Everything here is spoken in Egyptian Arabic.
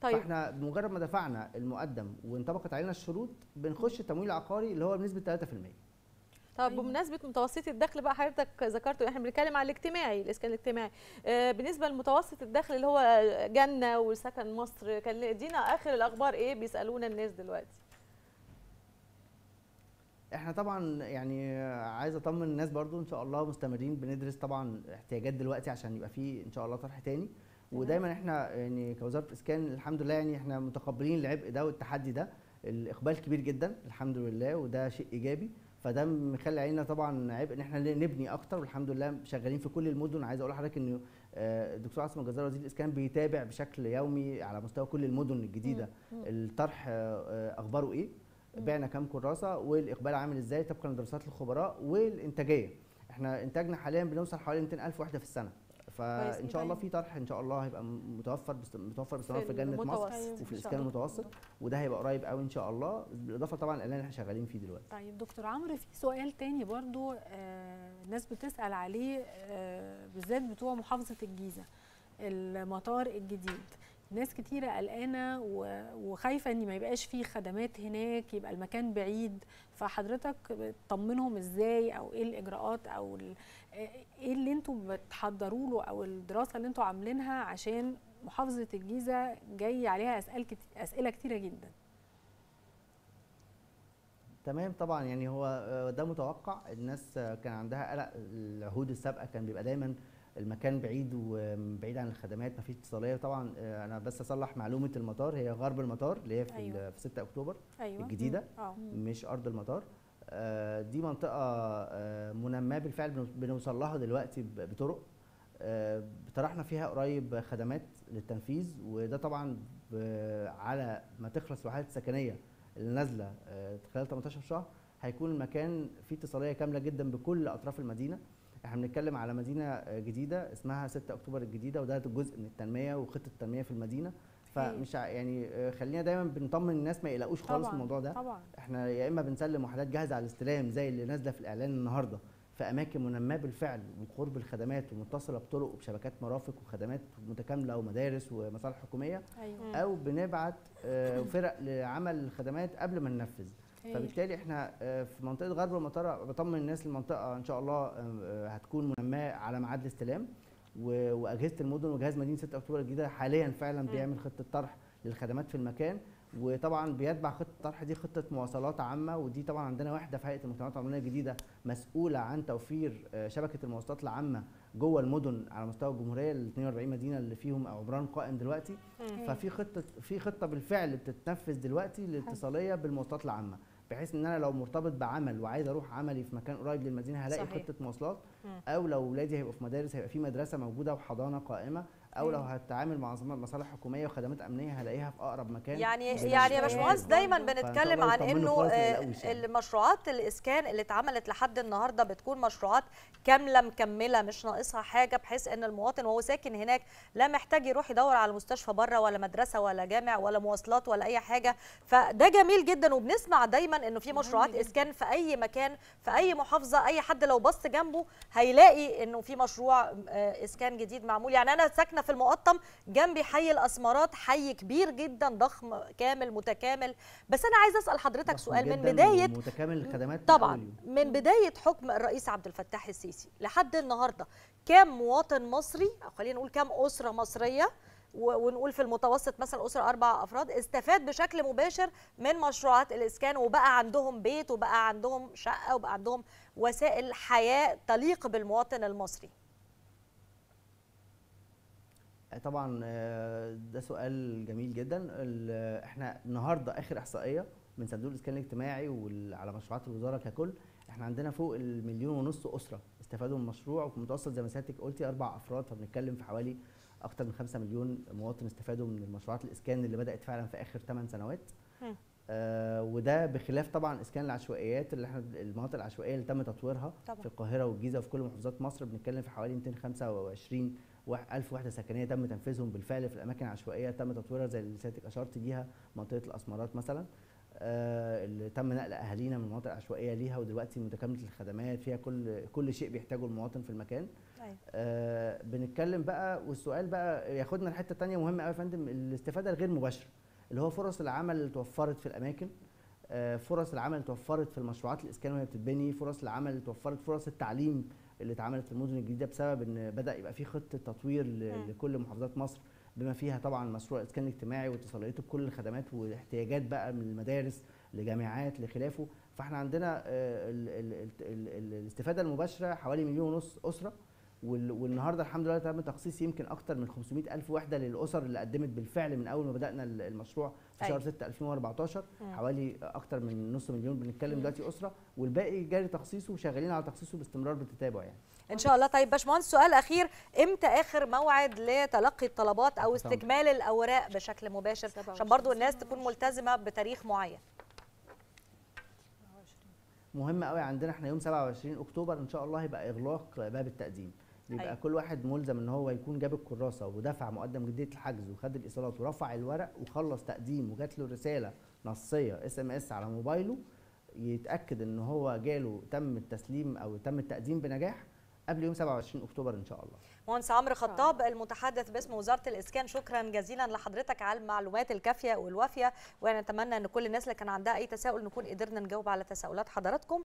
طيب. فاحنا بمجرد ما دفعنا المقدم وانطبقت علينا الشروط بنخش تمويل عقاري اللي هو بنسبه 3% طب أيوة. بمناسبه متوسطي الدخل بقى حضرتك ذكرته احنا بنتكلم على الاجتماعي الاسكان الاجتماعي آه، بالنسبه لمتوسط الدخل اللي هو جنه وسكن مصر كان ادينا اخر الاخبار ايه بيسالونا الناس دلوقتي احنا طبعا يعني عايز اطمن الناس برضو ان شاء الله مستمرين بندرس طبعا احتياجات دلوقتي عشان يبقى في ان شاء الله طرح تاني ودايما احنا يعني كوزاره اسكان الحمد لله يعني احنا متقبلين العبء ده والتحدي ده الاقبال كبير جدا الحمد لله وده شيء ايجابي فده مخلي علينا طبعا عبء ان احنا نبني اكتر والحمد لله شغالين في كل المدن عايز اقول لحضرتك ان آه، الدكتور عاصم الجزار وزير الاسكان بيتابع بشكل يومي على مستوى كل المدن الجديده مم. الطرح آه، آه، اخباره ايه بعنا كام كراسه والاقبال عامل ازاي طبقا لدراسات الخبراء والانتاجيه احنا انتاجنا حاليا بنوصل حوالي 200000 وحده في السنه فان شاء الله في طرح ان شاء الله هيبقى متوفر بست- متوفر باستمرار في جنه مصر المتوسط أيوة. إن وفي شاء الاسكان الله. المتوسط وده هيبقى قريب قوي ان شاء الله بالاضافه طبعا الاعلان اللي احنا شغالين فيه دلوقتي طيب دكتور عمرو في سؤال تاني برضو آه الناس بتسأل عليه آه بالذات بتوع محافظة الجيزة المطار الجديد ناس كتيرة قلقانة و- وخايفة ان ما يبقاش فيه خدمات هناك يبقى المكان بعيد فحضرتك بتطمنهم ازاي او ايه الاجراءات او ال- آه، ايه اللي انتوا بتحضروا له او الدراسة اللي انتوا عاملينها عشان محافظة الجيزة جاي عليها اسئله اسئله كتيرة جدا تمام طبعا يعني هو آه، ده متوقع الناس آه، كان عندها قلق العهود السابقه كان بيبقى دايما المكان بعيد وبعيد عن الخدمات مفيش اتصاليه طبعا آه، انا بس اصلح معلومه المطار هي غرب المطار اللي هي في, أيوة. أيوة. في 6 اكتوبر ايوه الجديده اه مش ارض المطار آه، دي منطقه آه، منماه بالفعل بنو- بنوصل لها دلوقتي ب- بطرق آه، طرحنا فيها قريب خدمات للتنفيذ وده طبعا ب- على ما تخلص الوحدات السكنيه اللي نازله آه، خلال 18 شهر هيكون المكان فيه اتصاليه كامله جدا بكل اطراف المدينه احنا بنتكلم على مدينه آه، جديده اسمها 6 اكتوبر الجديده وده جزء من التنميه وخطه التنميه في المدينه فمش ع- يعني آه، خلينا دايما بنطمن الناس ما يقلقوش خالص من طبعا الموضوع ده طبعا احنا يا اما بنسلم وحدات جاهزه على الاستلام زي اللي نازله في الاعلان النهارده في اماكن منماه بالفعل وقرب الخدمات ومتصله بطرق وبشبكات مرافق وخدمات متكامله ومدارس ومصالح حكوميه ايوه او بنبعت آه، فرق لعمل الخدمات قبل ما ننفذ فبالتالي احنا آه، في منطقه غرب المطار بطمن الناس المنطقه ان شاء الله آه، آه، هتكون منماه على ميعاد الاستلام و- واجهزه المدن وجهاز مدينه 6 اكتوبر الجديده حاليا فعلا مم. بيعمل خطه طرح للخدمات في المكان وطبعا بيتبع خطه الطرح دي خطه مواصلات عامه ودي طبعا عندنا وحده في هيئه المجتمعات العمرانيه الجديده مسؤوله عن توفير آه، شبكه المواصلات العامه جوه المدن على مستوى الجمهوريه ال 42 مدينه اللي فيهم عمران قائم دلوقتي مم. ففي خطه في خطه بالفعل بتتنفذ دلوقتي للاتصاليه بالمواصلات العامه بحيث ان انا لو مرتبط بعمل وعايز اروح عملي في مكان قريب للمدينه هلاقي صحيح. خطه مواصلات مم. او لو ولادي هيبقوا في مدارس هيبقى في مدرسه موجوده وحضانه قائمه او لو أيوة. هتعامل مع مصالح حكوميه وخدمات امنيه هلاقيها في اقرب مكان يعني مستشفيات يعني يا باشمهندس دايما برضه. بنتكلم فإن عن شاء الله انه يطمنوا خالص ما آه، يقلقوش يعني. المشروعات الاسكان اللي اتعملت لحد النهارده بتكون مشروعات كامله مكمله مش ناقصها حاجه بحيث ان المواطن وهو ساكن هناك لا محتاج يروح يدور على مستشفى بره ولا مدرسه ولا جامع ولا مواصلات ولا اي حاجه فده جميل جدا وبنسمع دايما انه في مهم مشروعات جداً. اسكان في اي مكان في اي محافظه اي حد لو بص جنبه هيلاقي انه في مشروع آه، اسكان جديد معمول يعني انا ساكنه في المقطم جنبي حي الاسمرات حي كبير جدا ضخم كامل متكامل بس انا عايزه اسال حضرتك ضخم سؤال من جداً بدايه ومتكامل الخدمات من طبعا أول يوم. من بدايه حكم الرئيس عبد الفتاح السيسي لحد النهارده كام مواطن مصري او خلينا نقول كام اسره مصريه و- ونقول في المتوسط مثلا اسره اربع افراد استفاد بشكل مباشر من مشروعات الاسكان وبقى عندهم بيت وبقى عندهم شقه وبقى عندهم وسائل حياه تليق بالمواطن المصري طبعا آه، ده سؤال جميل جدا ال- احنا النهارده اخر احصائيه من صندوق الاسكان الاجتماعي وعلى مشروعات الوزاره ككل احنا عندنا فوق المليون ونص اسره استفادوا من المشروع وفي المتوسط زي ما سيادتك قلتي اربع افراد فبنتكلم في حوالي اكتر من 5 مليون مواطن استفادوا من المشروعات الاسكان اللي بدات فعلا في اخر 8 سنوات مم. آه وده بخلاف طبعا اسكان العشوائيات اللي احنا المناطق العشوائيه اللي تم تطويرها طبعا. في القاهره والجيزه وفي كل محافظات مصر بنتكلم في حوالي 225 وح- ألف وحدة سكنية تم تنفيذهم بالفعل في الأماكن العشوائية تم تطويرها زي اللي سيادتك أشرت ليها منطقة الأسمرات مثلا آه اللي تم نقل أهالينا من المناطق العشوائية ليها ودلوقتي متكاملة الخدمات فيها كل كل شيء بيحتاجه المواطن في المكان أيوة. آه بنتكلم بقى والسؤال بقى ياخدنا لحته تانية مهمه قوي يا فندم الاستفاده الغير مباشره اللي هو فرص العمل اللي توفرت في الاماكن آه فرص العمل اللي توفرت في المشروعات الاسكان وهي بتتبني فرص العمل اللي توفرت فرص التعليم اللي اتعملت في المدن الجديده بسبب ان بدا يبقى في خطه تطوير ل- مم. لكل محافظات مصر بما فيها طبعا مشروع الاسكان الاجتماعي واتصاليته بكل الخدمات والاحتياجات بقى من المدارس لجامعات لخلافه فاحنا عندنا آه، ال- ال- ال- ال- ال- الاستفاده المباشره حوالي مليون ونص اسره وال- والنهارده الحمد لله تم تخصيص يمكن اكتر من 500 الف وحده للاسر اللي قدمت بالفعل من اول ما بدانا ال- المشروع في شهر أيوة. 6 2014 مم. حوالي اكتر من نص مليون بنتكلم مم. دلوقتي اسره والباقي جاري تخصيصه وشغالين على تخصيصه باستمرار بالتتابع يعني ان شاء الله طيب باشمهندس سؤال اخير امتى اخر موعد لتلقي الطلبات او طبعاً. استكمال الاوراق بشكل مباشر عشان 27. برضو الناس تكون ملتزمه بتاريخ معين مهم قوي عندنا احنا يوم 27 اكتوبر ان شاء الله هيبقى اغلاق باب التقديم يبقى أيوة. أيوة. كل واحد ملزم ان هو يكون جاب الكراسه ودفع مقدم جديه الحجز وخد الايصالات ورفع الورق وخلص تقديم وجات له رساله نصيه اس ام اس على موبايله يتاكد ان هو جاله تم التسليم او تم التقديم بنجاح قبل يوم 27 اكتوبر ان شاء الله مهندس عمرو خطاب المتحدث باسم وزاره الاسكان شكرا جزيلا لحضرتك على المعلومات الكافيه والوافيه ونتمنى ان كل الناس اللي كان عندها اي تساؤل نكون قدرنا نجاوب على تساؤلات حضراتكم